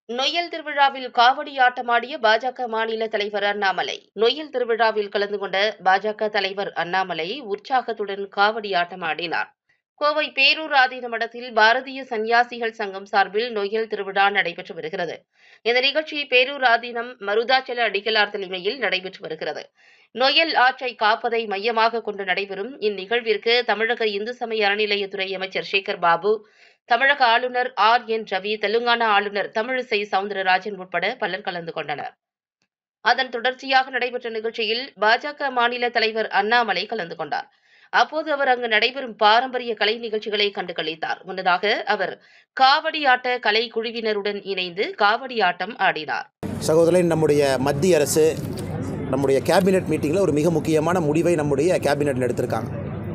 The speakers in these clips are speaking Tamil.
நொய்யல் திருவிழாவில் காவடி ஆட்டமாடிய பாஜக மாநில தலைவர் அண்ணாமலை நொய்யல் திருவிழாவில் கலந்து கொண்ட பாஜக தலைவர் அண்ணாமலை உற்சாகத்துடன் காவடி ஆட்டமாடினார் கோவை பேரூர் ஆதீன மடத்தில் பாரதிய சன்னியாசிகள் சங்கம் சார்பில் நொய்யல் திருவிழா நடைபெற்று வருகிறது இந்த நிகழ்ச்சி பேரூர் ஆதீனம் மருதாச்சல அடிகளார் தலைமையில் நடைபெற்று வருகிறது நொயல் ஆற்றை காப்பதை மையமாக கொண்டு நடைபெறும் இந்நிகழ்விற்கு தமிழக இந்து சமய அறநிலையத்துறை அமைச்சர் சேகர் பாபு தமிழக ஆளுநர் ஆர் என் ரவி தெலுங்கானா ஆளுநர் தமிழிசை சவுந்தரராஜன் உட்பட பலர் கலந்து கொண்டனர் அதன் தொடர்ச்சியாக நடைபெற்ற நிகழ்ச்சியில் பாஜக மாநில தலைவர் அண்ணாமலை கலந்து கொண்டார் அப்போது அவர் அங்கு நடைபெறும் பாரம்பரிய கலை நிகழ்ச்சிகளை கண்டுகளித்தார் முன்னதாக அவர் காவடி ஆட்ட கலை குழுவினருடன் இணைந்து காவடி ஆட்டம் ஆடினார் சகோதரன் நம்முடைய மத்திய அரசு நம்முடைய கேபினெட் மீட்டிங்கில் ஒரு மிக முக்கியமான முடிவை நம்முடைய கேபினெட்டில் எடுத்திருக்காங்க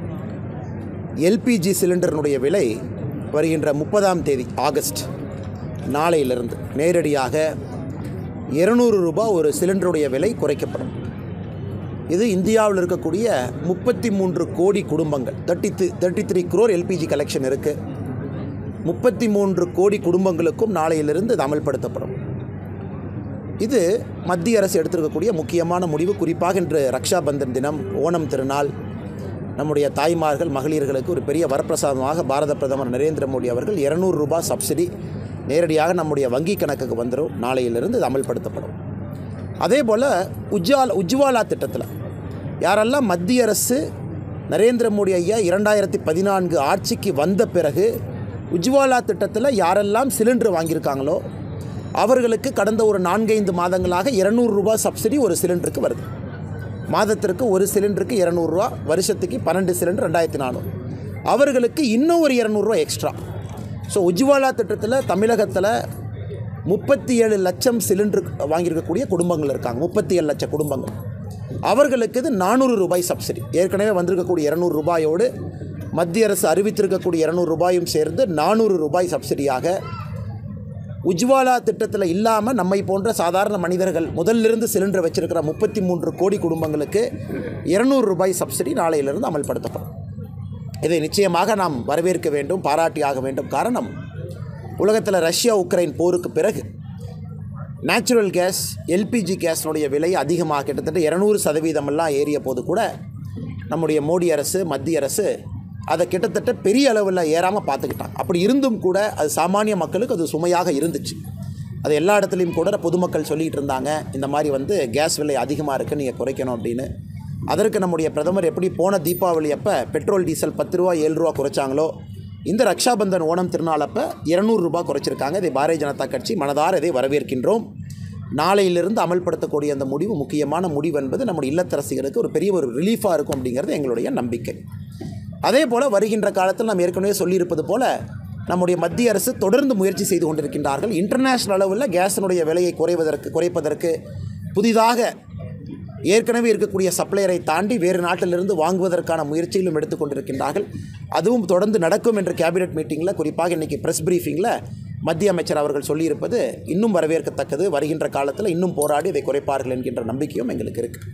எல்பிஜி சிலிண்டரினுடைய விலை வருகின்ற முப்பதாம் தேதி ஆகஸ்ட் நாளையிலிருந்து நேரடியாக இருநூறு ரூபாய் ஒரு சிலிண்டருடைய விலை குறைக்கப்படும் இது இந்தியாவில் இருக்கக்கூடிய முப்பத்தி மூன்று கோடி குடும்பங்கள் thirty three thirty three crore LPG collection இருக்குது முப்பத்தி மூன்று கோடி குடும்பங்களுக்கும் நாளையிலிருந்து இது அமல்படுத்தப்படும் இது மத்திய அரசு எடுத்திருக்கக்கூடிய முக்கியமான முடிவு குறிப்பாக இன்று ரக்ஷாபந்தன் தினம் ஓணம் திருநாள் நம்முடைய தாய்மார்கள் மகளிர்களுக்கு ஒரு பெரிய வரப்பிரசாதமாக பாரத பிரதமர் நரேந்திர மோடி அவர்கள் இருநூறு ரூபாய் சப்சிடி நேரடியாக நம்முடைய வங்கி கணக்குக்கு வந்துடும் நாளையிலிருந்து இது அமல்படுத்தப்படும் அதே போல் உஜ்வால் உஜ்வாலா திட்டத்தில் யாரெல்லாம் மத்திய அரசு நரேந்திர மோடி ஐயா இரண்டாயிரத்தி பதினான்கு ஆட்சிக்கு வந்த பிறகு உஜ்வாலா திட்டத்தில் யாரெல்லாம் சிலிண்டர் வாங்கியிருக்காங்களோ அவர்களுக்கு கடந்த ஒரு நான்கைந்து மாதங்களாக இருநூறு ரூபாய் சப்சிடி ஒரு சிலிண்டருக்கு வருது மாதத்திற்கு ஒரு சிலிண்டருக்கு இரநூறுவா வருஷத்துக்கு பன்னெண்டு சிலிண்டர் ரெண்டாயிரத்தி நானூறு அவர்களுக்கு இன்னும் ஒரு இரநூறுவா எக்ஸ்ட்ரா ஸோ உஜ்வாலா திட்டத்தில் தமிழகத்தில் முப்பத்தி ஏழு லட்சம் சிலிண்டர் வாங்கியிருக்கக்கூடிய குடும்பங்கள் இருக்காங்க முப்பத்தி ஏழு லட்சம் குடும்பங்கள் அவர்களுக்கு இது நானூறு ரூபாய் சப்சிடி ஏற்கனவே வந்திருக்கக்கூடிய இரநூறு ரூபாயோடு மத்திய அரசு அறிவித்திருக்கக்கூடிய இரநூறு ரூபாயும் சேர்ந்து நானூறு ரூபாய் சப்சிடியாக உஜ்வாலா திட்டத்தில் இல்லாமல் நம்மை போன்ற சாதாரண மனிதர்கள் முதல்லிருந்து சிலிண்டர் வச்சிருக்கிற முப்பத்தி மூன்று கோடி குடும்பங்களுக்கு இருநூறு ரூபாய் சப்சிடி நாளையிலிருந்து அமல்படுத்தப்படும் இதை நிச்சயமாக நாம் வரவேற்க வேண்டும் பாராட்டியாக வேண்டும் காரணம் உலகத்தில் ரஷ்யா உக்ரைன் போருக்கு பிறகு நேச்சுரல் கேஸ் எல்பிஜி கேஸினுடைய விலை அதிகமாக கிட்டத்தட்ட இரநூறு சதவீதமெல்லாம் ஏறிய போது கூட நம்முடைய மோடி அரசு மத்திய அரசு அதை கிட்டத்தட்ட பெரிய அளவில் ஏறாமல் பார்த்துக்கிட்டாங்க அப்படி இருந்தும் கூட அது சாமானிய மக்களுக்கு அது சுமையாக இருந்துச்சு அது எல்லா இடத்துலையும் கூட பொதுமக்கள் சொல்லிகிட்டு இருந்தாங்க இந்த மாதிரி வந்து கேஸ் விலை அதிகமாக இருக்குது நீங்கள் குறைக்கணும் அப்படின்னு அதற்கு நம்முடைய பிரதமர் எப்படி போன தீபாவளி அப்போ பெட்ரோல் டீசல் பத்து ரூபா ஏழு ரூபா குறைச்சாங்களோ இந்த ரக்ஷாபந்தன் ஓணம் திருநாள் அப்போ இரநூறுபா குறைச்சிருக்காங்க இதை பாரதிய ஜனதா கட்சி மனதார இதை வரவேற்கின்றோம் நாளையிலிருந்து அமல்படுத்தக்கூடிய அந்த முடிவு முக்கியமான முடிவு என்பது நம்முடைய இல்லத்தரசிகளுக்கு ஒரு பெரிய ஒரு ரிலீஃபாக இருக்கும் அப்படிங்கிறது எங்களுடைய நம்பிக்கை அதே போல் வருகின்ற காலத்தில் நாம் ஏற்கனவே சொல்லியிருப்பது போல் நம்முடைய மத்திய அரசு தொடர்ந்து முயற்சி செய்து கொண்டிருக்கின்றார்கள் இன்டர்நேஷ்னல் அளவில் கேஸினுடைய விலையை குறைவதற்கு குறைப்பதற்கு புதிதாக ஏற்கனவே இருக்கக்கூடிய சப்ளையரை தாண்டி வேறு நாட்டிலிருந்து வாங்குவதற்கான முயற்சிகளும் எடுத்துக்கொண்டிருக்கின்றார்கள் அதுவும் தொடர்ந்து நடக்கும் என்ற கேபினெட் மீட்டிங்கில் குறிப்பாக இன்றைக்கி ப்ரெஸ் ப்ரீஃபிங்கில் மத்திய அமைச்சர் அவர்கள் சொல்லியிருப்பது இன்னும் வரவேற்கத்தக்கது வருகின்ற காலத்தில் இன்னும் போராடி இதை குறைப்பார்கள் என்கின்ற நம்பிக்கையும் எங்களுக்கு இருக்குது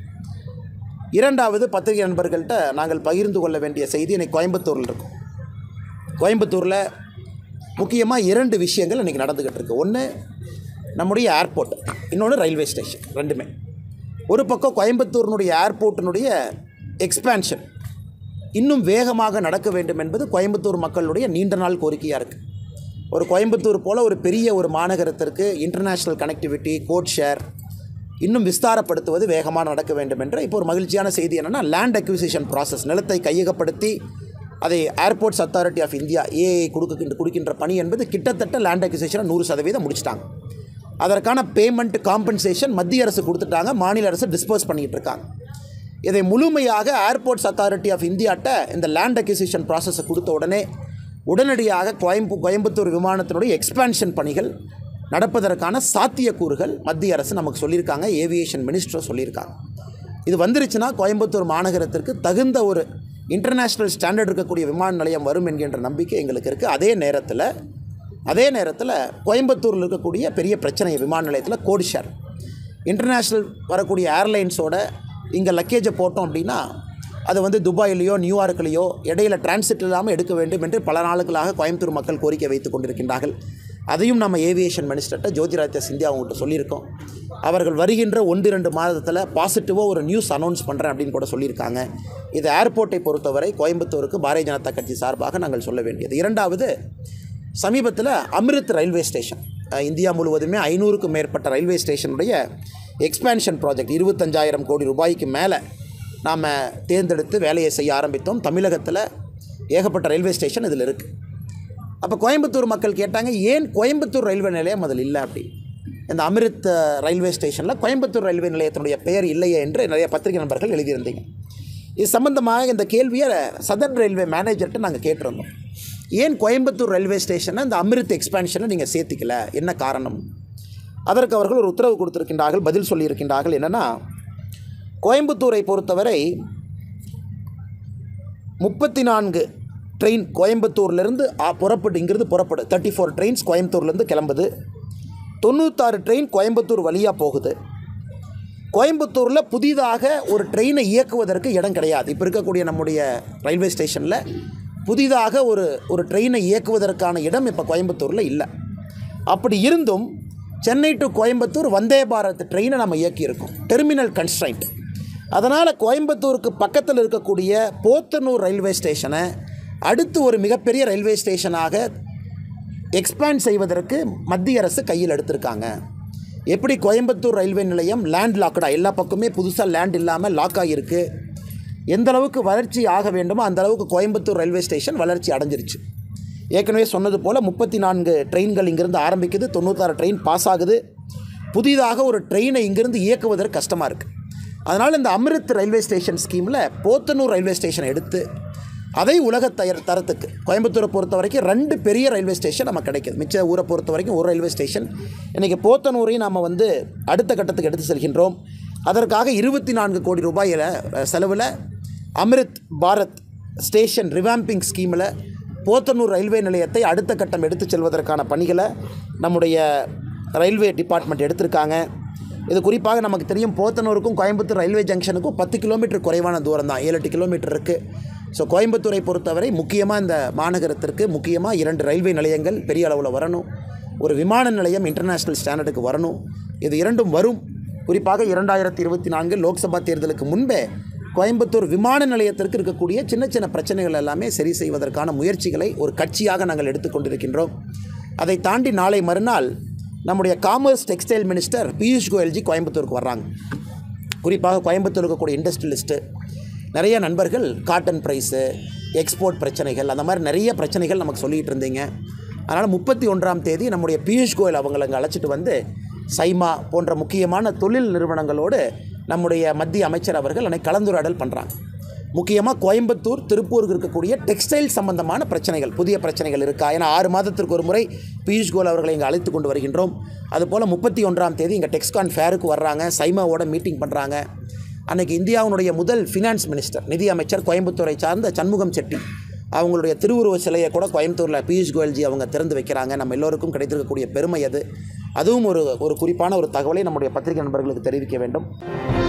இரண்டாவது பத்திரிகை நண்பர்கள்ட்ட நாங்கள் பகிர்ந்து கொள்ள வேண்டிய செய்தி இன்னைக்கு கோயம்புத்தூரில் இருக்கும் கோயம்புத்தூரில் முக்கியமாக இரண்டு விஷயங்கள் இன்றைக்கி நடந்துக்கிட்டு இருக்கு ஒன்று நம்முடைய ஏர்போர்ட் இன்னொன்று ரயில்வே ஸ்டேஷன் ரெண்டுமே ஒரு பக்கம் கோயம்புத்தூரினுடைய ஏர்போர்ட்டினுடைய எக்ஸ்பேன்ஷன் இன்னும் வேகமாக நடக்க வேண்டும் என்பது கோயம்புத்தூர் மக்களுடைய நீண்ட நாள் கோரிக்கையாக இருக்குது ஒரு கோயம்புத்தூர் போல் ஒரு பெரிய ஒரு மாநகரத்திற்கு இன்டர்நேஷ்னல் கனெக்டிவிட்டி கோட் ஷேர் இன்னும் விஸ்தாரப்படுத்துவது வேகமாக நடக்க வேண்டும் என்ற இப்போ ஒரு மகிழ்ச்சியான செய்தி என்னென்னா லேண்ட் அக்விசிஷன் ப்ராசஸ் நிலத்தை கையகப்படுத்தி அதை airports authority of India AI கொடுக்கின்ற கொடுக்கின்ற பணி என்பது கிட்டத்தட்ட லேண்ட் அக்விசிஷனை நூறு சதவீதம் முடிச்சிட்டாங்க அதற்கான பேமெண்ட் காம்பன்சேஷன் மத்திய அரசு கொடுத்துட்டாங்க மாநில அரசு டிஸ்போஸ் பண்ணிகிட்டு இருக்காங்க இதை முழுமையாக ஏர்போர்ட்ஸ் அத்தாரிட்டி ஆஃப் இந்தியாட்ட இந்த லேண்ட் அக்விசிஷன் ப்ராசஸை கொடுத்த உடனே உடனடியாக கோயம்பு கோயம்புத்தூர் விமானத்தினுடைய எக்ஸ்பேன்ஷன் பணிகள் நடப்பதற்கான சாத்தியக்கூறுகள் மத்திய அரசு நமக்கு சொல்லியிருக்காங்க ஏவியேஷன் மினிஸ்டரும் சொல்லியிருக்காங்க இது வந்துருச்சுன்னா கோயம்புத்தூர் மாநகரத்திற்கு தகுந்த ஒரு இன்டர்நேஷ்னல் ஸ்டாண்டர்ட் இருக்கக்கூடிய விமான நிலையம் வரும் என்கின்ற நம்பிக்கை எங்களுக்கு இருக்குது அதே நேரத்தில் அதே நேரத்தில் கோயம்புத்தூரில் இருக்கக்கூடிய பெரிய பிரச்சனை விமான நிலையத்தில் கோட் ஷேர் இன்டர்நேஷ்னல் வரக்கூடிய ஏர்லைன்ஸோட இங்கே லக்கேஜை போட்டோம் அப்படின்னா அது வந்து துபாயிலேயோ நியூயார்க்லேயோ இடையில டிரான்சிட் இல்லாமல் எடுக்க வேண்டும் என்று பல நாளுக்களாக கோயம்புத்தூர் மக்கள் கோரிக்கை வைத்து கொண்டிருக்கின்றார்கள் அதையும் நம்ம ஏவியேஷன் மினிஸ்டர்கிட்ட ஜோதிராதித்ய சிந்தியா அவங்ககிட்ட சொல்லியிருக்கோம் அவர்கள் வருகின்ற ஒன்று இரண்டு மாதத்தில் பாசிட்டிவாக ஒரு நியூஸ் அனௌன்ஸ் பண்ணுறேன் அப்படின்னு கூட சொல்லியிருக்காங்க இது ஏர்போர்ட்டை பொறுத்தவரை கோயம்புத்தூருக்கு பாரதிய ஜனதா கட்சி சார்பாக நாங்கள் சொல்ல வேண்டியது இரண்டாவது சமீபத்தில் Amrit railway station ah, India முழுவதுமே ஐநூறுக்கும் மேற்பட்ட ரயில்வே ஸ்டேஷனுடைய எக்ஸ்பேன்ஷன் ப்ராஜெக்ட் இருபத்தஞ்சாயிரம் கோடி ரூபாய்க்கு மேலே நாம் தேர்ந்தெடுத்து வேலையை செய்ய ஆரம்பித்தோம் தமிழகத்தில் ஏகப்பட்ட ரயில்வே ஸ்டேஷன் இதில் இருக்குது அப்போ கோயம்புத்தூர் மக்கள் கேட்டாங்க ஏன் கோயம்புத்தூர் ரயில்வே நிலையம் அதில் இல்லை அப்படி இந்த அமிர்த் அஹ், ரயில்வே ஸ்டேஷனில் கோயம்புத்தூர் ரயில்வே நிலையத்தினுடைய பெயர் இல்லையே என்று நிறைய பத்திரிகை நண்பர்கள் எழுதியிருந்தீங்க இது சம்பந்தமாக இந்த கேள்வியை சதர்ன் ரயில்வே மேனேஜர்கிட்ட நாங்கள் கேட்டிருந்தோம் ஏன் கோயம்புத்தூர் ரயில்வே ஸ்டேஷனை இந்த அமிர்த் எக்ஸ்பேன்ஷனை நீங்கள் சேர்த்திக்கல என்ன காரணம் அதற்கு அவர்கள் ஒரு உத்தரவு கொடுத்திருக்கின்றார்கள் பதில் சொல்லியிருக்கின்றார்கள் என்னென்னா கோயம்புத்தூரை பொறுத்தவரை முப்பத்தி நான்கு ட்ரெயின் கோயம்புத்தூர்லேருந்து புறப்பட்டு இங்கிருந்து புறப்படு தேர்ட்டி ஃபோர் ட்ரெயின்ஸ் கோயம்புத்தூர்லேருந்து கிளம்புது தொண்ணூத்தாறு ட்ரெயின் கோயம்புத்தூர் வழியாக போகுது கோயம்புத்தூரில் புதிதாக ஒரு ட்ரெயினை இயக்குவதற்கு இடம் கிடையாது இப்போ இருக்கக்கூடிய நம்முடைய ரயில்வே ஸ்டேஷனில் புதிதாக ஒரு ஒரு ட்ரெயினை இயக்குவதற்கான இடம் இப்போ கோயம்புத்தூரில் இல்லை அப்படி இருந்தும் சென்னை டு கோயம்புத்தூர் வந்தே பாரத் ட்ரெயினை நம்ம இயக்கியிருக்கோம் டெர்மினல் கன்ஸ்ட்ரைண்ட் அதனால் கோயம்புத்தூருக்கு பக்கத்தில் இருக்கக்கூடிய போத்தனூர் ரயில்வே ஸ்டேஷனை அடுத்து ஒரு மிகப்பெரிய ரயில்வே ஸ்டேஷனாக எக்ஸ்பேண்ட் செய்வதற்கு மத்திய அரசு கையில் எடுத்திருக்காங்க எப்படி கோயம்புத்தூர் ரயில்வே நிலையம் லேண்ட் லாக்கடாக எல்லா பக்கமே புதுசாக லேண்ட் இல்லாமல் லாக் ஆகியிருக்கு எந்த அளவுக்கு வளர்ச்சி ஆக வேண்டுமோ அந்த அளவுக்கு கோயம்புத்தூர் ரயில்வே ஸ்டேஷன் வளர்ச்சி அடைஞ்சிருச்சு ஏற்கனவே சொன்னது போல் முப்பத்தி நான்கு ட்ரெயின்கள் இங்கிருந்து ஆரம்பிக்குது தொண்ணூத்தாறு ட்ரெயின் பாஸ் ஆகுது புதிதாக ஒரு ட்ரெயினை இங்கிருந்து இயக்குவதற்கு கஷ்டமாக இருக்குது அதனால் இந்த அமிர்த் ரயில்வே ஸ்டேஷன் ஸ்கீமில் போத்தனூர் ரயில்வே ஸ்டேஷனை எடுத்து அதை உலக தயர் தரத்துக்கு கோயம்புத்தூரை பொறுத்த வரைக்கும் ரெண்டு பெரிய ரயில்வே ஸ்டேஷன் நமக்கு கிடைக்குது மிச்ச ஊரை பொறுத்த வரைக்கும் ஒரு ரயில்வே ஸ்டேஷன் இன்றைக்கி போத்தனூரையும் நாம் வந்து அடுத்த கட்டத்துக்கு எடுத்து செல்கின்றோம் அதற்காக இருபத்தி நான்கு கோடி ரூபாயில் அஹ், செலவில் அமிர்த் பாரத் ஸ்டேஷன் ரிவாம்பிங் ஸ்கீமில் போத்தனூர் ரயில்வே நிலையத்தை அடுத்த கட்டம் எடுத்து செல்வதற்கான பணிகளை நம்முடைய ரயில்வே டிபார்ட்மெண்ட் எடுத்திருக்காங்க இது குறிப்பாக நமக்கு தெரியும் போத்தனூருக்கும் கோயம்புத்தூர் ரயில்வே ஜங்ஷனுக்கும் பத்து கிலோமீட்டர் குறைவான தூரம் தான் ஏழு எட்டு கிலோமீட்டர் இருக்குது ஸோ கோயம்புத்தூரை பொறுத்தவரை முக்கியமாக இந்த மாநகரத்திற்கு முக்கியமாக இரண்டு ரயில்வே நிலையங்கள் பெரிய அளவில் வரணும் ஒரு விமான நிலையம் இன்டர்நேஷ்னல் ஸ்டாண்டர்டுக்கு வரணும் இது இரண்டும் வரும் குறிப்பாக இரண்டாயிரத்தி இருபத்தி நான்கு லோக்சபா தேர்தலுக்கு முன்பே கோயம்புத்தூர் விமான நிலையத்திற்கு இருக்கக்கூடிய சின்ன சின்ன பிரச்சனைகள் எல்லாமே சரி செய்வதற்கான முயற்சிகளை ஒரு கட்சியாக நாங்கள் எடுத்துக்கொண்டிருக்கின்றோம் அதை தாண்டி நாளை மறுநாள் நம்முடைய commerce textile minister Piyush Goyalji கோயம்புத்தூருக்கு வர்றாங்க குறிப்பாக கோயம்புத்தூர் இருக்கக்கூடிய இண்டஸ்ட்ரியலிஸ்ட்டு நிறைய நண்பர்கள் காட்டன் ப்ரைஸு எக்ஸ்போர்ட் பிரச்சனைகள் அந்த மாதிரி நிறைய பிரச்சனைகள் நமக்கு சொல்லிகிட்டு இருந்தீங்க அதனால் முப்பத்தி ஒன்றாம் தேதி நம்முடைய பியூஷ் கோயல் அவங்களை அங்கே அழைச்சிட்டு வந்து சைமா போன்ற முக்கியமான தொழில் நிறுவனங்களோடு நம்முடைய மத்திய அமைச்சர் அவர்கள் அன்னைக்கு கலந்துரையாடல் பண்ணுறாங்க முக்கியமாக கோயம்புத்தூர் திருப்பூருக்கு இருக்கக்கூடிய டெக்ஸ்டைல் சம்பந்தமான பிரச்சனைகள் புதிய பிரச்சனைகள் இருக்கா ஏன்னா ஆறு மாதத்திற்கு ஒரு முறை பியூஷ் கோயல் அவர்களை இங்கே அழைத்து கொண்டு வருகின்றோம் அதுபோல் முப்பத்தி ஒன்றாம் தேதி இங்கே டெக்ஸ்கான் ஃபேருக்கு வர்றாங்க சைமாவோட மீட்டிங் பண்ணுறாங்க அன்னைக்கு இந்தியாவினுடைய முதல் ஃபினான்ஸ் மினிஸ்டர் நிதி அமைச்சர் கோயம்புத்தூரை சார்ந்த சண்முகம் செட்டி அவங்களுடைய திருவுருவ சிலையை கூட கோயம்புத்தூரில் பியூஷ் கோயல்ஜி அவங்க திறந்து வைக்கிறாங்க நம்ம எல்லோருக்கும் கிடைத்திருக்கக்கூடிய பெருமை அது அதுவும் ஒரு ஒரு குறிப்பான ஒரு தகவலை நம்முடைய பத்திரிகை நண்பர்களுக்கு தெரிவிக்க வேண்டும்